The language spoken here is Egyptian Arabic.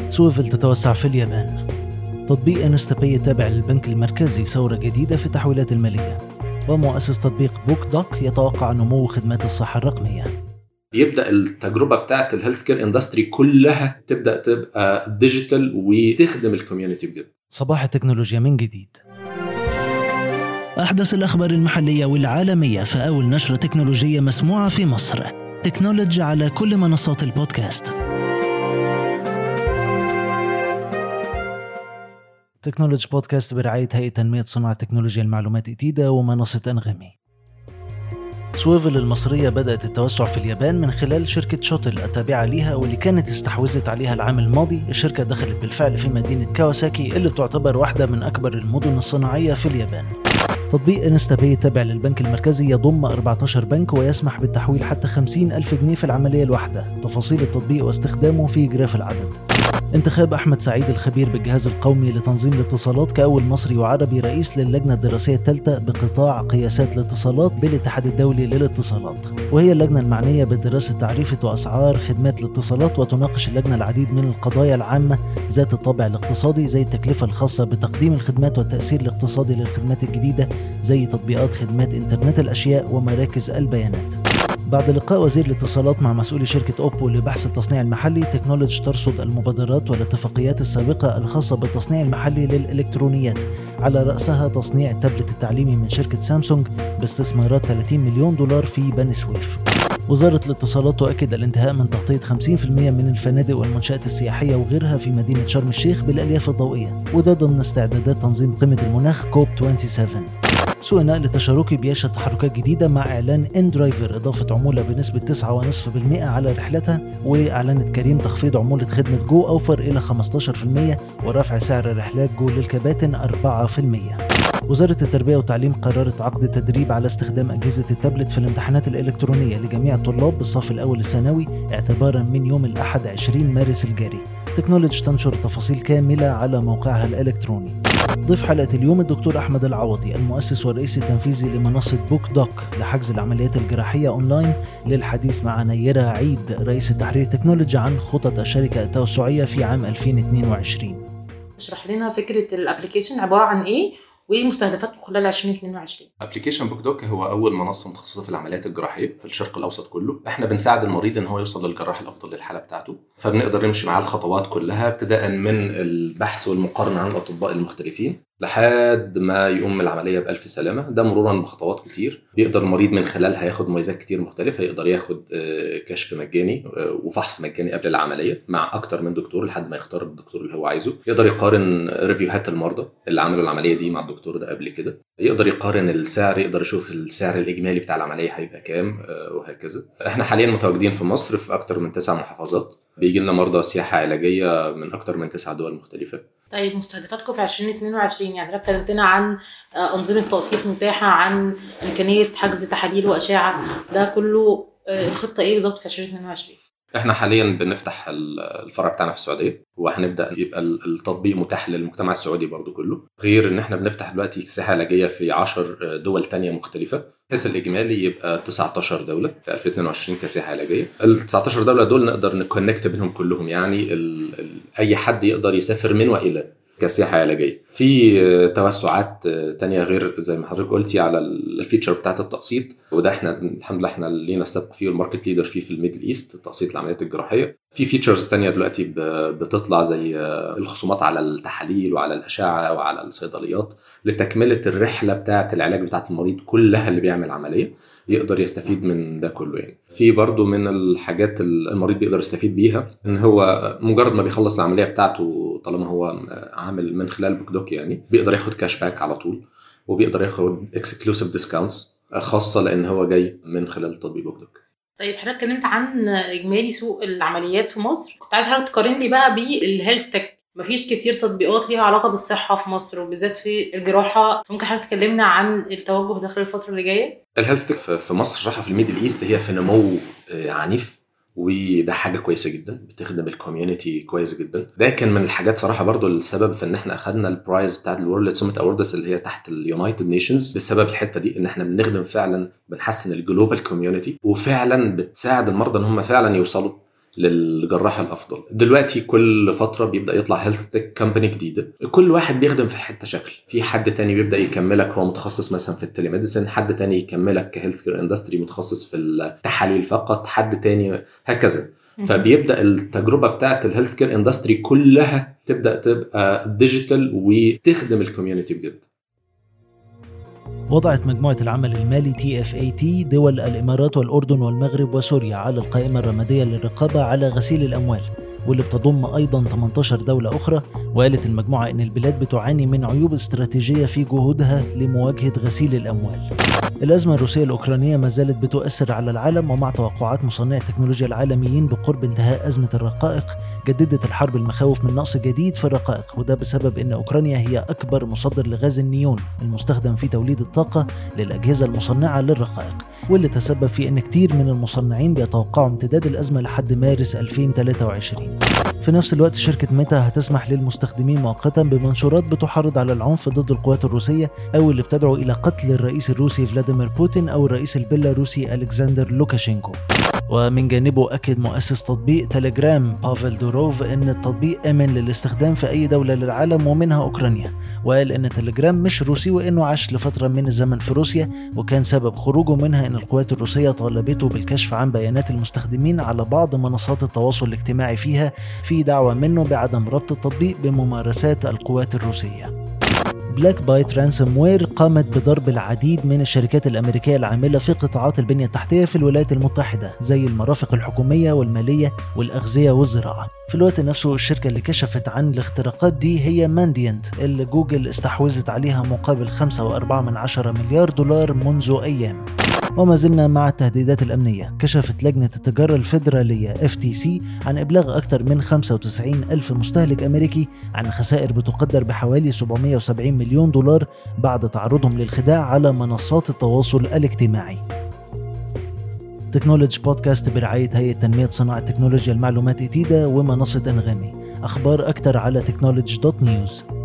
سويفل تتوسع في اليابان تطبيق انستابي تابع للبنك المركزي ثورة جديدة في التحويلات المالية ومؤسس تطبيق بوك دوك يتوقع نمو خدمات الصحة الرقمية يبدا التجربه بتاعت الهيلث كير اندستري كلها تبدا تبقى ديجيتال وتخدم الكوميونتي بجد صباح التكنولوجيا من جديد أحدث الأخبار المحلية والعالمية في أول نشرة تكنولوجية مسموعة في مصر تكنولوجي على كل منصات البودكاست تكنولوجي بودكاست برعاية هيئة تنمية صناعة تكنولوجيا المعلومات إتيدا ومنصة أنغامي سويفل المصرية بدأت التوسع في اليابان من خلال شركة شوتل التابعة ليها واللي كانت استحوذت عليها العام الماضي الشركة دخلت بالفعل في مدينة كاواساكي اللي بتعتبر واحدة من أكبر المدن الصناعية في اليابان تطبيق انستا التابع للبنك المركزي يضم 14 بنك ويسمح بالتحويل حتى 50 ألف جنيه في العملية الواحدة تفاصيل التطبيق واستخدامه في جراف العدد انتخاب أحمد سعيد الخبير بالجهاز القومي لتنظيم الاتصالات كأول مصري وعربي رئيس للجنة الدراسية الثالثة بقطاع قياسات الاتصالات بالاتحاد الدولي للاتصالات وهي اللجنة المعنية بدراسة تعريفة وأسعار خدمات الاتصالات وتناقش اللجنة العديد من القضايا العامة ذات الطابع الاقتصادي زي التكلفة الخاصة بتقديم الخدمات والتأثير الاقتصادي للخدمات الجديدة زي تطبيقات خدمات إنترنت الأشياء ومراكز البيانات بعد لقاء وزير الاتصالات مع مسؤولي شركة أوبو لبحث التصنيع المحلي تكنولوجي ترصد المبادرات والاتفاقيات السابقة الخاصة بالتصنيع المحلي للإلكترونيات على رأسها تصنيع التابلت التعليمي من شركة سامسونج باستثمارات 30 مليون دولار في بني سويف وزارة الاتصالات تؤكد الانتهاء من تغطية 50% من الفنادق والمنشآت السياحية وغيرها في مدينة شرم الشيخ بالألياف الضوئية وده ضمن استعدادات تنظيم قمة المناخ كوب 27 سوق النقل التشاركي بيشهد تحركات جديدة مع إعلان إن درايفر إضافة عمولة بنسبة 9.5% على رحلتها وأعلنت كريم تخفيض عمولة خدمة جو أوفر إلى 15% ورفع سعر رحلات جو للكباتن 4%. وزارة التربية والتعليم قررت عقد تدريب على استخدام أجهزة التابلت في الامتحانات الإلكترونية لجميع الطلاب بالصف الأول الثانوي اعتبارا من يوم الأحد 20 مارس الجاري. تكنولوجي تنشر تفاصيل كاملة على موقعها الإلكتروني. ضيف حلقة اليوم الدكتور أحمد العوضي المؤسس والرئيس التنفيذي لمنصة بوك دوك لحجز العمليات الجراحية أونلاين للحديث مع نيرة عيد رئيس التحرير التكنولوجي عن خطط الشركة التوسعية في عام 2022 اشرح لنا فكرة الابلكيشن عبارة عن ايه وايه مستهدفاتكم خلال 2022 ابلكيشن بوك دوك هو اول منصه متخصصه في العمليات الجراحيه في الشرق الاوسط كله احنا بنساعد المريض ان هو يوصل للجراح الافضل للحاله بتاعته فبنقدر نمشي معاه الخطوات كلها ابتداء من البحث والمقارنه عن الاطباء المختلفين لحد ما يقوم العمليه بالف سلامه ده مرورا بخطوات كتير بيقدر المريض من خلالها ياخد مميزات كتير مختلفه يقدر ياخد آه، كشف مجاني آه، وفحص مجاني قبل العمليه مع اكتر من دكتور لحد ما يختار الدكتور اللي هو عايزه يقدر يقارن ريفيوهات المرضى اللي عملوا العمليه دي مع الدكتور ده قبل كده يقدر يقارن السعر يقدر يشوف السعر الاجمالي بتاع العمليه هيبقى كام آه، وهكذا احنا حاليا متواجدين في مصر في اكتر من تسع محافظات بيجي لنا مرضى سياحه علاجيه من اكتر من تسع دول مختلفه طيب مستهدفاتكم في 2022 يعني حضرتك كلمتنا عن آه، انظمه تقسيط متاحه عن امكانيه حجز تحاليل واشعه ده كله آه، الخطه ايه بالظبط في 2022 احنا حاليا بنفتح الفرع بتاعنا في السعوديه وهنبدا يبقى التطبيق متاح للمجتمع السعودي برضو كله غير ان احنا بنفتح دلوقتي سياحه علاجيه في 10 دول تانية مختلفه بحيث الاجمالي يبقى 19 دوله في 2022 كسياحه علاجيه ال 19 دوله دول نقدر نكونكت بينهم كلهم يعني ال ال اي حد يقدر يسافر من والى كسياحه علاجيه في توسعات تانية غير زي ما حضرتك قلتي على الفيتشر بتاعت التقسيط وده احنا الحمد لله احنا لينا السبق فيه والماركت ليدر فيه في الميدل ايست تقسيط العمليات الجراحيه في فيتشرز تانية دلوقتي بتطلع زي الخصومات على التحاليل وعلى الاشعه وعلى الصيدليات لتكمله الرحله بتاعه العلاج بتاعه المريض كلها اللي بيعمل عمليه يقدر يستفيد من ده كله يعني في برضو من الحاجات المريض بيقدر يستفيد بيها ان هو مجرد ما بيخلص العمليه بتاعته طالما هو عامل من خلال بوك دوك يعني بيقدر ياخد كاش باك على طول وبيقدر ياخد اكسكلوسيف ديسكاونتس خاصه لان هو جاي من خلال تطبيق بوك دوك طيب حضرتك اتكلمت عن اجمالي سوق العمليات في مصر كنت عايز حضرتك تقارن لي بقى بالهيلث تك مفيش كتير تطبيقات ليها علاقه بالصحه في مصر وبالذات في الجراحه ممكن حضرتك تكلمنا عن التوجه داخل الفتره اللي جايه الهيلث تك في مصر صراحه في الميدل ايست هي في نمو آه، عنيف وده حاجه كويسه جدا بتخدم الكوميونتي كويس جدا ده كان من الحاجات صراحه برضو السبب في ان احنا اخذنا البرايز بتاع الورلد سمت اووردز اللي هي تحت اليونايتد نيشنز بسبب الحته دي ان احنا بنخدم فعلا بنحسن الجلوبال كوميونتي وفعلا بتساعد المرضى ان هم فعلا يوصلوا للجراح الافضل دلوقتي كل فتره بيبدا يطلع هيلث تك كامباني جديده كل واحد بيخدم في حته شكل في حد تاني بيبدا يكملك هو متخصص مثلا في التليميديسن حد تاني يكملك كهيلث كير اندستري متخصص في التحاليل فقط حد تاني هكذا فبيبدا التجربه بتاعت الهيلث كير اندستري كلها تبدا تبقى ديجيتال وتخدم الكوميونتي بجد وضعت مجموعة العمل المالي تي اف اي تي دول الامارات والاردن والمغرب وسوريا على القائمة الرمادية للرقابة على غسيل الاموال واللي بتضم ايضا 18 دولة اخرى وقالت المجموعة ان البلاد بتعاني من عيوب استراتيجية في جهودها لمواجهة غسيل الاموال. الازمة الروسية الاوكرانية ما زالت بتؤثر على العالم ومع توقعات مصنعي التكنولوجيا العالميين بقرب انتهاء ازمة الرقائق جددت الحرب المخاوف من نقص جديد في الرقائق وده بسبب ان اوكرانيا هي اكبر مصدر لغاز النيون المستخدم في توليد الطاقة للاجهزة المصنعة للرقائق واللي تسبب في ان كتير من المصنعين بيتوقعوا امتداد الازمة لحد مارس 2023 في نفس الوقت شركة ميتا هتسمح للمستخدمين مؤقتا بمنشورات بتحرض على العنف ضد القوات الروسية أو اللي بتدعو إلى قتل الرئيس الروسي فلاديمير بوتين أو الرئيس البيلاروسي ألكسندر لوكاشينكو ومن جانبه أكد مؤسس تطبيق تليجرام بافل دوروف أن التطبيق آمن للاستخدام في أي دولة للعالم ومنها أوكرانيا وقال أن تليجرام مش روسي وأنه عاش لفترة من الزمن في روسيا وكان سبب خروجه منها أن القوات الروسية طالبته بالكشف عن بيانات المستخدمين على بعض منصات التواصل الاجتماعي فيها في دعوة منه بعدم ربط التطبيق بممارسات القوات الروسية بلاك بايت رانسوم وير قامت بضرب العديد من الشركات الأمريكية العاملة في قطاعات البنية التحتية في الولايات المتحدة زي المرافق الحكومية والمالية والأغذية والزراعة في الوقت نفسه الشركة اللي كشفت عن الاختراقات دي هي مانديانت اللي جوجل استحوذت عليها مقابل 5.4 مليار دولار منذ أيام وما زلنا مع التهديدات الأمنية كشفت لجنة التجارة الفيدرالية FTC عن إبلاغ أكثر من 95 ألف مستهلك أمريكي عن خسائر بتقدر بحوالي 770 مليون دولار بعد تعرضهم للخداع على منصات التواصل الاجتماعي تكنولوجي بودكاست برعاية هيئة تنمية صناعة تكنولوجيا المعلومات إتيدا ومنصة أنغامي أخبار أكثر على تكنولوجي دوت نيوز